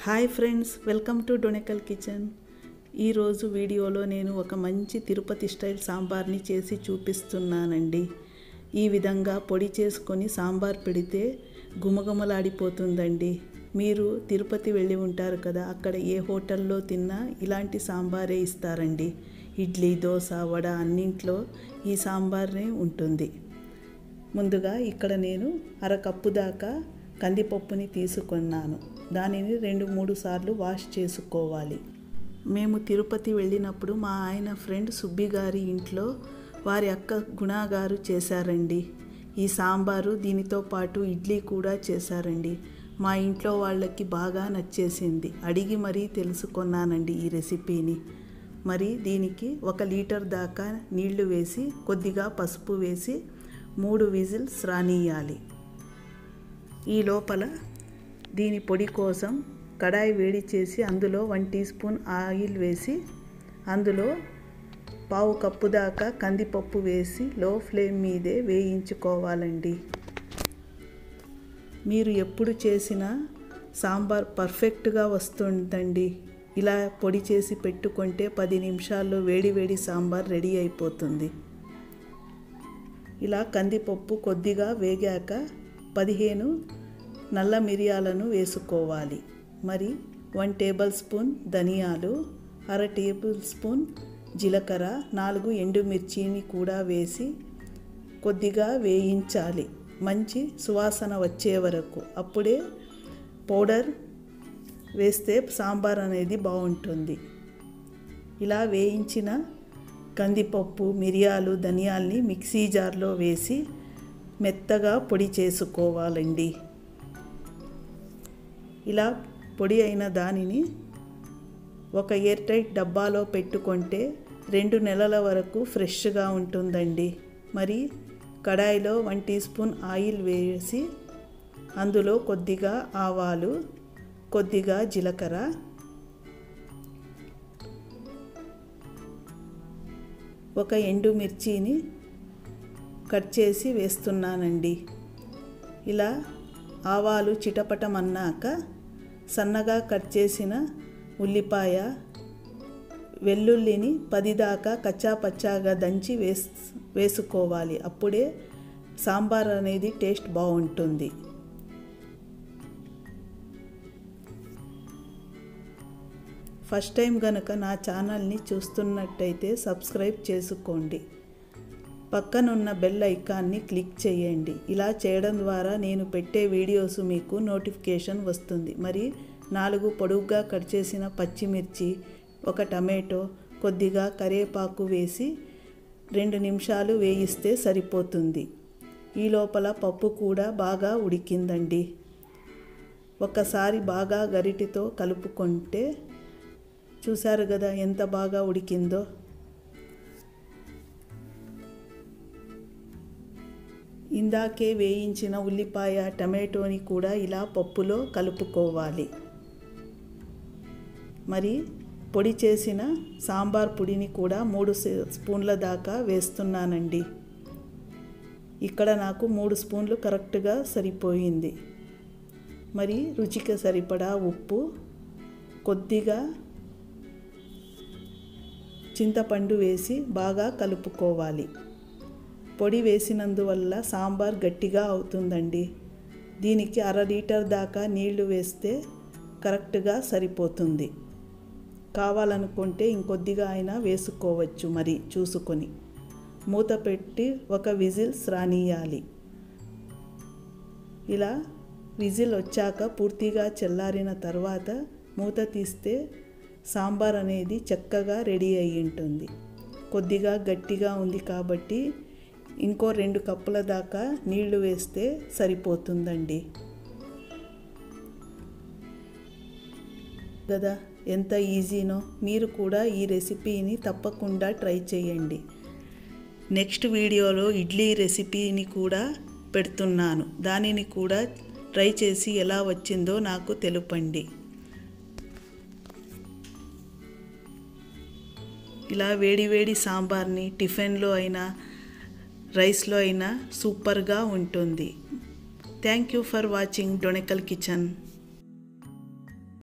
hi friends welcome to Donekal kitchen ఈరోజు వీడియోలో నేను ఒక మంచి తిరుపతి స్టైల్ సాంబార్ని చేసి చూపిస్తున్నానండి ఈ విధంగా పొడి చేసుకొని సాంబార్ పెడితే గుమగుమలాడిపోతుందండి మీరు తిరుపతి వెళ్ళి ఉంటారు కదా అక్కడ ఏ హోటల్లో తిన్నా ఇలాంటి సాంబారే ఇస్తారండి ఇడ్లీ దోశ వడ అన్నింట్లో ఈ సాంబారే ఉంటుంది ముందుగా ఇక్కడ నేను అరకప్పు దాకా కందిపప్పుని తీసుకున్నాను దానిని రెండు మూడు సార్లు వాష్ చేసుకోవాలి మేము తిరుపతి వెళ్ళినప్పుడు మా ఆయన ఫ్రెండ్ సుబ్బి గారి ఇంట్లో వారి అక్క గుణా గారు చేశారండి ఈ సాంబారు దీనితో పాటు ఇడ్లీ కూడా చేశారండి మా ఇంట్లో వాళ్ళకి బాగా నచ్చేసింది అడిగి మరీ తెలుసుకున్నానండి ఈ రెసిపీని మరి దీనికి ఒక లీటర్ దాకా నీళ్లు వేసి కొద్దిగా పసుపు వేసి మూడు విజిల్స్ రానియాలి ఈ లోపల దీని పొడి కోసం కడాయి వేడి చేసి అందులో వన్ టీ స్పూన్ ఆయిల్ వేసి అందులో పావు కప్పు దాకా కందిపప్పు వేసి లో ఫ్లేమ్ మీదే వేయించుకోవాలండి మీరు ఎప్పుడు చేసినా సాంబార్ పర్ఫెక్ట్గా వస్తుందండి ఇలా పొడి చేసి పెట్టుకుంటే పది నిమిషాల్లో వేడి వేడి సాంబార్ రెడీ అయిపోతుంది ఇలా కందిపప్పు కొద్దిగా వేగాక పదిహేను నల్ల మిరియాలను వేసుకోవాలి మరి వన్ టేబుల్ స్పూన్ ధనియాలు అర టేబుల్ స్పూన్ జీలకర్ర నాలుగు ఎండుమిర్చిని కూడా వేసి కొద్దిగా వేయించాలి మంచి సువాసన వచ్చే వరకు అప్పుడే పౌడర్ వేస్తే సాంబార్ అనేది బాగుంటుంది ఇలా వేయించిన కందిపప్పు మిరియాలు ధనియాల్ని మిక్సీ జార్లో వేసి మెత్తగా పొడి చేసుకోవాలండి ఇలా పొడి అయిన దానిని ఒక ఎయిర్ టైట్ డబ్బాలో పెట్టుకుంటే రెండు నెలల వరకు ఫ్రెష్గా ఉంటుందండి మరి కడాయిలో వన్ టీ స్పూన్ ఆయిల్ వేసి అందులో కొద్దిగా ఆవాలు కొద్దిగా జీలకర్ర ఒక ఎండుమిర్చిని కట్ చేసి వేస్తున్నానండి ఇలా ఆవాలు చిటపటమన్నాక సన్నగా కట్ చేసిన ఉల్లిపాయ వెల్లుల్లిని పది దాకా కచ్చా పచ్చాగా దంచి వేస్ వేసుకోవాలి అప్పుడే సాంబార్ అనేది టేస్ట్ బాగుంటుంది ఫస్ట్ టైం గనుక నా ఛానల్ని చూస్తున్నట్టయితే సబ్స్క్రైబ్ చేసుకోండి పక్కనున్న బెల్ ఐకాన్ని క్లిక్ చేయండి ఇలా చేయడం ద్వారా నేను పెట్టే వీడియోస్ మీకు నోటిఫికేషన్ వస్తుంది మరి నాలుగు పొడుగ్గా కట్ చేసిన పచ్చిమిర్చి ఒక టమాటో కొద్దిగా కరివేపాకు వేసి రెండు నిమిషాలు వేయిస్తే సరిపోతుంది ఈ లోపల పప్పు కూడా బాగా ఉడికిందండి ఒకసారి బాగా గరిటితో కలుపుకుంటే చూశారు కదా ఎంత బాగా ఉడికిందో ఇందాకే వేయించిన ఉల్లిపాయ టమాటోని కూడా ఇలా పప్పులో కలుపుకోవాలి మరి పొడి చేసిన సాంబార్ పొడిని కూడా మూడు స్పూన్ల దాకా వేస్తున్నానండి ఇక్కడ నాకు మూడు స్పూన్లు కరెక్ట్గా సరిపోయింది మరి రుచికి సరిపడా ఉప్పు కొద్దిగా చింతపండు వేసి బాగా కలుపుకోవాలి పొడి వేసినందువల్ల సాంబార్ గట్టిగా అవుతుందండి దీనికి అర లీటర్ దాకా నీళ్లు వేస్తే కరెక్ట్గా సరిపోతుంది కావాలనుకుంటే ఇంకొద్దిగా అయినా వేసుకోవచ్చు మరి చూసుకొని మూత పెట్టి ఒక విజిల్స్ రానియాలి ఇలా విజిల్ వచ్చాక పూర్తిగా చల్లారిన తర్వాత మూత తీస్తే సాంబార్ అనేది చక్కగా రెడీ అయి ఉంటుంది కొద్దిగా గట్టిగా ఉంది కాబట్టి ఇంకో రెండు కప్పుల దాకా నీళ్లు వేస్తే సరిపోతుందండి కదా ఎంత ఈజీనో మీరు కూడా ఈ రెసిపీని తప్పకుండా ట్రై చేయండి నెక్స్ట్ వీడియోలో ఇడ్లీ రెసిపీని కూడా పెడుతున్నాను దానిని కూడా ట్రై చేసి ఎలా వచ్చిందో నాకు తెలుపండి ఇలా వేడి వేడి సాంబార్ని టిఫిన్లో అయినా రైస్లో అయినా సూపర్గా ఉంటుంది thank you for watching Donekal kitchen